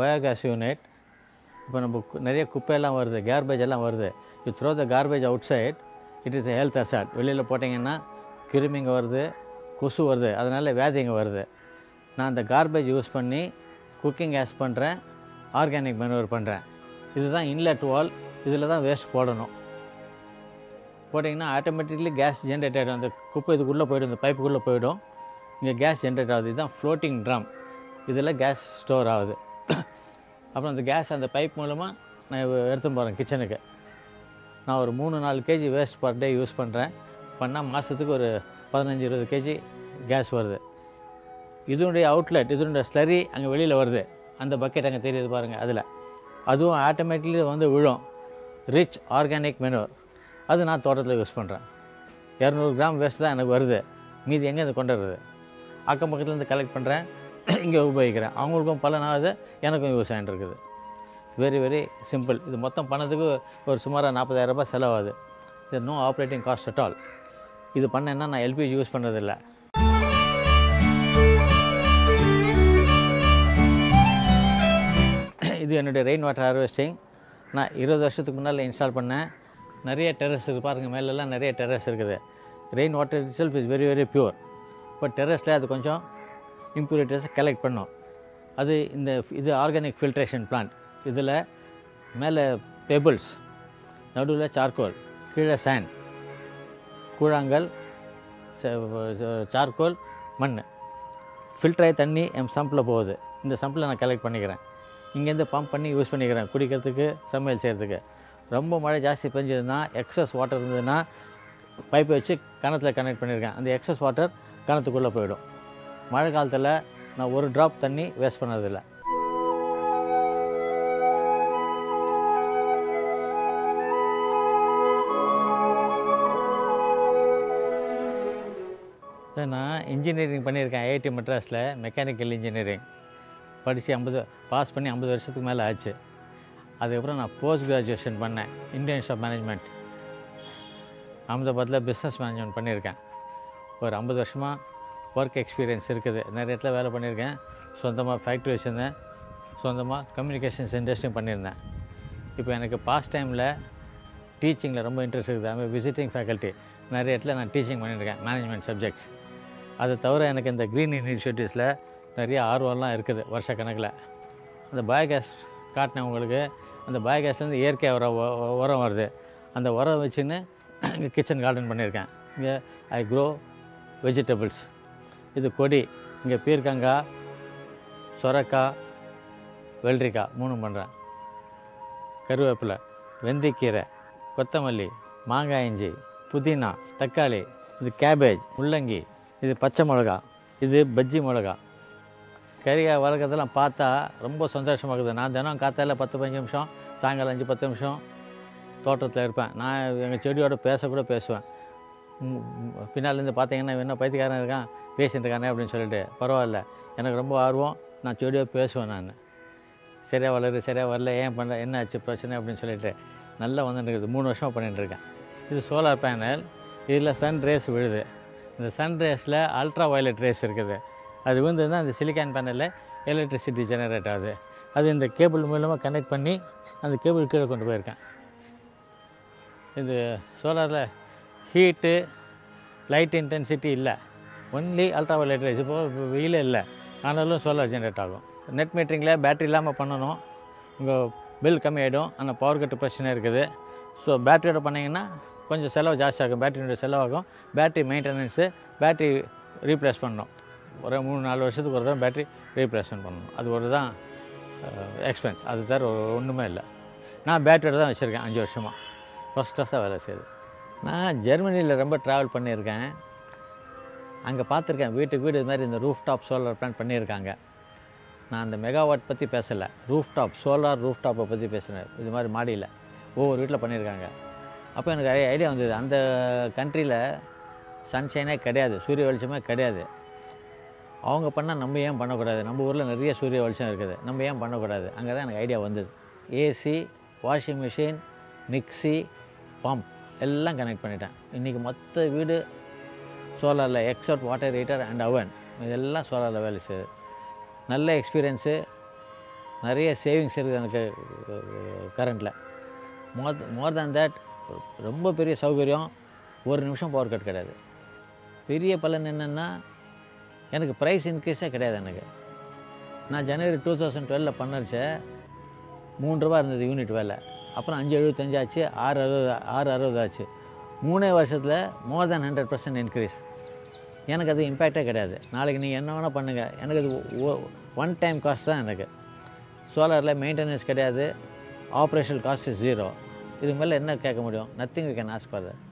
biogas unit இப்போ நம்ம கு- நிறைய குப்பையெல்லாம் வருது கேர்பேஜ் எல்லாம் வருது you throw the garbage outside it is health hazard வெளியில் போட்டிங்கன்னா கிருமிங்க வருது கொசு வருது அதனால் வியாதிங்க வருது நான் அந்த கார்பேஜ் யூஸ் பண்ணி குக்கிங் கேஸ் பண்ணுறேன் ஆர்கானிக் மெனுவர் பண்ணுறேன் இதுதான் இன்லெட் வால் இதில் தான் வேஸ்ட் போடணும் போட்டிங்கன்னா ஆட்டோமேட்டிக்லி கேஸ் ஜென்ரேட் ஆகிடும் அந்த குப்பை இதுக்குள்ளே போயிடும் இந்த பைப்புக்குள்ளே போயிடும் இங்கே கேஸ் ஜென்ரேட் ஆகுது இதுதான் ஃப்ளோட்டிங் ட்ரம் இதில் கேஸ் ஸ்டோர் ஆகுது அப்புறம் அந்த கேஸ் அந்த பைப் மூலமாக நான் எடுத்துன்னு போகிறேன் கிச்சனுக்கு நான் ஒரு மூணு நாலு KG waste per day use பண்ணுறேன் பண்ணால் மாதத்துக்கு ஒரு பதினஞ்சு இருபது கேஜி கேஸ் வருது இதனுடைய அவுட்லெட் இதனுடைய ஸ்லரி அங்கே வெளியில் வருது அந்த பக்கெட் அங்கே தெரியுது பாருங்கள் அதில் அதுவும் ஆட்டோமேட்டிக்லி வந்து விழும் ரிச் ஆர்கானிக் மெனுவர் அது நான் தோட்டத்தில் யூஸ் பண்ணுறேன் இரநூறு கிராம் வேஸ்ட் தான் எனக்கு வருது மீதி எங்கே இருந்து கொண்டு வருது அக்கம் பக்கத்துலேருந்து கலெக்ட் பண்ணுறேன் இங்கே உபயோகிக்கிறேன் அவங்களுக்கும் பலனாகுது எனக்கும் யூஸ் ஆகிட்டு இருக்குது வெரி வெரி சிம்பிள் இது மொத்தம் பண்ணதுக்கு ஒரு சுமாராக நாற்பதாயிரம் ரூபாய் செலவாகுது இது no operating cost at all இது பண்ணேன்னா நான் எல்பிஜி யூஸ் பண்ணுறதில்ல இது என்னுடைய ரெயின் வாட்டர் ஹார்வெஸ்டிங் நான் இருபது வருஷத்துக்கு முன்னால் இன்ஸ்டால் பண்ணேன் நிறைய டெரஸ் இருக்குது பாருங்கள் மேலெல்லாம் நிறைய டெரஸ் இருக்குது rain water itself is very very pure but டெரஸில் அது கொஞ்சம் இம்ப்யூரிட்டிஸை கலெக்ட் பண்ணும் அது இந்த இது ஆர்கானிக் ஃபில்ட்ரேஷன் பிளான்ட் இதில் மேலே பெபிள்ஸ் நடுவில் சார்கோல் கீழே சேண்ட் கூழாங்கல் சார்கோல் மண் ஃபில்டராகி தண்ணி என் சம்பில் போகுது இந்த சம்பில் நான் கலெக்ட் பண்ணிக்கிறேன் இங்கேருந்து பம்ப் பண்ணி யூஸ் பண்ணிக்கிறேன் குடிக்கிறதுக்கு சமையல் செய்கிறதுக்கு ரொம்ப மழை ஜாஸ்தி பெஞ்சதுன்னா எக்ஸஸ் வாட்டர் இருந்ததுன்னா பைப்பை வச்சு கிணத்துல கனெக்ட் பண்ணியிருக்கேன் அந்த எக்ஸஸ் வாட்டர் கிணத்துக்குள்ளே போயிடும் மழை காலத்தில் நான் ஒரு ட்ராப் தண்ணி வேஸ்ட் பண்ணதில்ல சார் நான் இன்ஜினியரிங் பண்ணியிருக்கேன் ஐஐடி மெட்ராஸில் மெக்கானிக்கல் இன்ஜினியரிங் படித்து ஐம்பது பாஸ் பண்ணி ஐம்பது வருஷத்துக்கு மேலே ஆச்சு அதுக்கப்புறம் நான் போஸ்ட் கிராஜுவேஷன் பண்ணேன் இந்தியன் இன்ஸ்டியூட் ஆஃப் மேனேஜ்மெண்ட் அகமதாபாத்தில் பிஸ்னஸ் மேனேஜ்மெண்ட் பண்ணியிருக்கேன் ஒரு ஐம்பது வருஷமாக ஒர்க் எக்ஸ்பீரியன்ஸ் இருக்குது நிறைய இடத்துல வேலை பண்ணியிருக்கேன் சொந்தமாக ஃபேக்ட்ரி வச்சுருந்தேன் சொந்தமாக கம்யூனிகேஷன்ஸ் இண்டஸ்ட்ரியும் பண்ணியிருந்தேன் இப்போ எனக்கு பாஸ் டைமில் டீச்சிங்கில் ரொம்ப இன்ட்ரெஸ்ட் இருக்குது ஐம் விசிட்டிங் ஃபேக்கல்ட்டி நிறைய இடத்துல நான் டீச்சிங் பண்ணியிருக்கேன் மேனேஜ்மெண்ட் சப்ஜெக்ட்ஸ் அதை தவிர எனக்கு இந்த க்ரீன் இனிஷியேட்டிவ்ஸில் நிறைய ஆர்வம்லாம் இருக்குது வருஷக்கணக்கில் அந்த பயோகேஸ் காட்டினேன் உங்களுக்கு அந்த பயோகேஸ்லேருந்து இயற்கை உரம் உ- உ- உரம் வருது அந்த உரம் வச்சுன்னு இங்கே கிச்சன் கார்டன் பண்ணியிருக்கேன் இங்கே ஐ க்ரோ வெஜிடபிள்ஸ் இது கொடி இங்கே பீர்க்கங்காய் சொரக்காய் வெள்ளரிக்காய் மூணும் பண்ணுறேன் கருவேப்பிலை வெந்தயக்கீரை கொத்தமல்லி மாங்காய் இஞ்சி புதினா தக்காளி இது கேபேஜ் முள்ளங்கி இது பச்சை மிளகா இது பஜ்ஜி மிளகா கறிக்காய் வளர்க்குறதெல்லாம் பார்த்தா ரொம்ப சந்தோஷமாகுது நான் தினம் காத்தால பத்து பதினஞ்சு நிமிஷம் சாயங்காலம் அஞ்சு பத்து நிமிஷம் தோட்டத்தில் இருப்பேன் நான் எங்கள் செடியோட பேசக்கூட பேசுவேன் ம், ம், பின்னாலேருந்து பார்த்தீங்கன்னா இவன் என்ன பைத்தியக்காரன் இருக்கான் பேசிட்டு இருக்கானே அப்படின்னு சொல்லிட்டு பரவாயில்ல எனக்கு ரொம்ப ஆர்வம் நான் செடியோட பேசுவேன் நான் சரியாக வளரு சரியாக வரல ஏன் பண்ண என்ன ஆச்சு பிரச்சனை அப்படின்னு சொல்லிட்டு நல்லா வந்துட்டு இருக்குது மூணு வருஷமாக பண்ணிட்டு இருக்கேன் இது சோலார் பேனல் இதில் சன் ரேஸ் விழுது இந்த சன் ரேஸில் அல்ட்ரா வயலட் ரேஸ் இருக்குது அது விழுந்ததுன்னா அந்த சிலிக்கான் பேனலில் எலக்ட்ரிசிட்டி ஜெனரேட் ஆகுது அது இந்த கேபிள் மூலமாக கனெக்ட் பண்ணி அந்த கேபிள் கீழே கொண்டு போயிருக்கேன் இது சோலாரில் ஹீட்டு லைட் இன்டென்சிட்டி இல்லை ஒன்லி அல்ட்ரா வயலட் ரேஸ் இப்போ வெயிலே இல்லை ஆனாலும் சோலார் ஜென்ரேட் ஆகும் நெட் மீட்டரிங்கில் பேட்டரி இல்லாமல் பண்ணணும் உங்கள் பில் கம்மியாயிடும் ஆனால் பவர் கட்டு பிரச்சனை இருக்குது ஸோ பேட்டரியோட பண்ணிங்கன்னா கொஞ்சம் செலவு ஜாஸ்தியாகும் பேட்டரியோட செலவாகும் பேட்டரி மெயின்டெனன்ஸு பேட்டரி ரீப்ளேஸ் பண்ணணும் ஒரு மூணு நாலு வருஷத்துக்கு ஒரு தடவை பேட்டரி ரீப்ளேஸ்மெண்ட் பண்ணணும் அது ஒரு தான் எக்ஸ்பென்ஸ் அது தவிர ஒரு ஒன்றுமே இல்லை நான் பேட்டரியோட தான் வச்சுருக்கேன் அஞ்சு வருஷமாக ஃபஸ்ட் கிளாஸாக வேலை செய்யுது நான் ஜெர்மனியில் ரொம்ப ட்ராவல் பண்ணியிருக்கேன் அங்கே பார்த்துருக்கேன் வீட்டுக்கு வீடு இது மாதிரி இந்த ரூஃப் டாப் சோலார் பிளான் பண்ணியிருக்காங்க நான் அந்த மெகாவாட் பற்றி பேசலை ரூஃப் டாப் சோலார் ரூஃப் டாப்பை பற்றி பேசுகிறேன் இது மாதிரி மாடியில் ஒவ்வொரு வீட்டில் பண்ணியிருக்காங்க அப்போ எனக்கு நிறைய ஐடியா வந்தது அந்த கண்ட்ரியில் சன்ஷைனே கிடையாது சூரிய வெளிச்சமே கிடையாது அவங்க பண்ணால் நம்ம ஏன் பண்ணக்கூடாது நம்ம ஊரில் நிறைய சூரிய வெளிச்சம் இருக்குது நம்ம ஏன் பண்ணக்கூடாது அங்கே தான் எனக்கு ஐடியா வந்தது AC washing machine mixie pump எல்லாம் கனெக்ட் பண்ணிட்டேன் இன்றைக்கி மொத்த வீடு சோலாரில் எக்ஸப்ட் வாட்டர் ஹீட்டர் அண்ட் அவன் இதெல்லாம் சோலாரில் வேலை செய்யுது நல்ல எக்ஸ்பீரியன்ஸு நிறைய சேவிங்ஸ் இருக்குது எனக்கு கரண்ட்டில் மோர் மோர் தேன் தேட் ரொம்ப பெரிய சௌகரியம் ஒரு நிமிஷம் பவர் கட் கிடையாது பெரிய பலன் என்னென்னா எனக்கு ப்ரைஸ் இன்க்ரீஸே கிடையாது எனக்கு நான் ஜனவரி டூ தௌசண்ட் டுவெலில் பண்ணச்ச மூணு ரூபா இருந்தது யூனிட் வேலை அப்புறம் அஞ்சு எழுபத்தஞ்சு ஆச்சு ஆறு அறுபது ஆறு அறுபது ஆச்சு மூணே வருஷத்தில் more than hundred percent increase எனக்கு அது இம்பேக்டே கிடையாது நாளைக்கு நீங்கள் என்ன வேணால் பண்ணுங்கள் எனக்கு அது ஒன் டைம் காஸ்ட் தான் எனக்கு சோலாரில் மெயின்டெனன்ஸ் கிடையாது ஆப்ரேஷனல் காஸ்ட் ஜீரோ இது மேலே என்ன கேட்க முடியும் nothing we can ask for that